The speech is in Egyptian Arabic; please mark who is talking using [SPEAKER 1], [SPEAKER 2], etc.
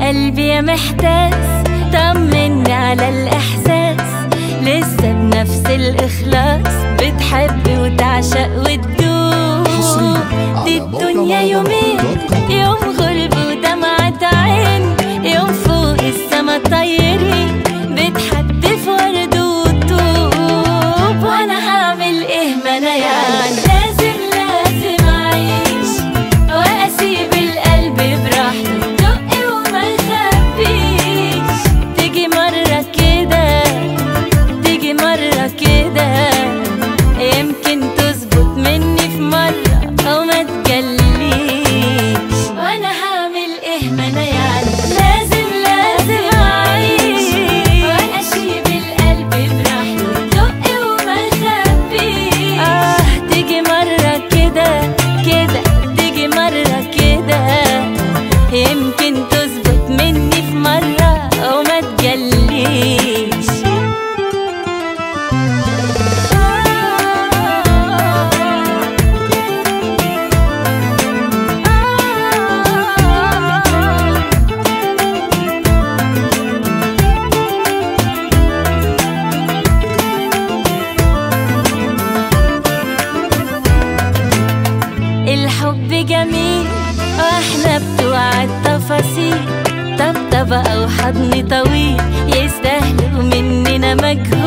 [SPEAKER 1] قلبي يا محتاس طمني على الإحساس لسه بنفس الإخلاص بتحب وتعشق وتدوب
[SPEAKER 2] حصرياً
[SPEAKER 1] دي
[SPEAKER 2] على موقع
[SPEAKER 1] الدنيا يومين
[SPEAKER 2] مهرجانات دوت كوم.
[SPEAKER 1] يوم غرب ودمعة عين يوم فوق السما طايرين بتحدف ورد وطوب وانا هعمل ايه ما انا يعني لازم لازم اعيش واسيب القلب براحته دق وما يخبيش تيجي مرة كده تيجي مرة كده يمكن تظبط مني في مرة أو ما تجليش وأنا هعمل إيه ما أنا يعني لازم لازم أعيش وأنا أشيب القلب براحته دق وما يخبيش آه تيجي مرة كده كده تيجي مرة كده يمكن تظبط مني في مرة أو ما تجليش الحب جميل واحنا بتوع التفاصيل طبطبة او حضن طويل يستاهلوا مننا مجهود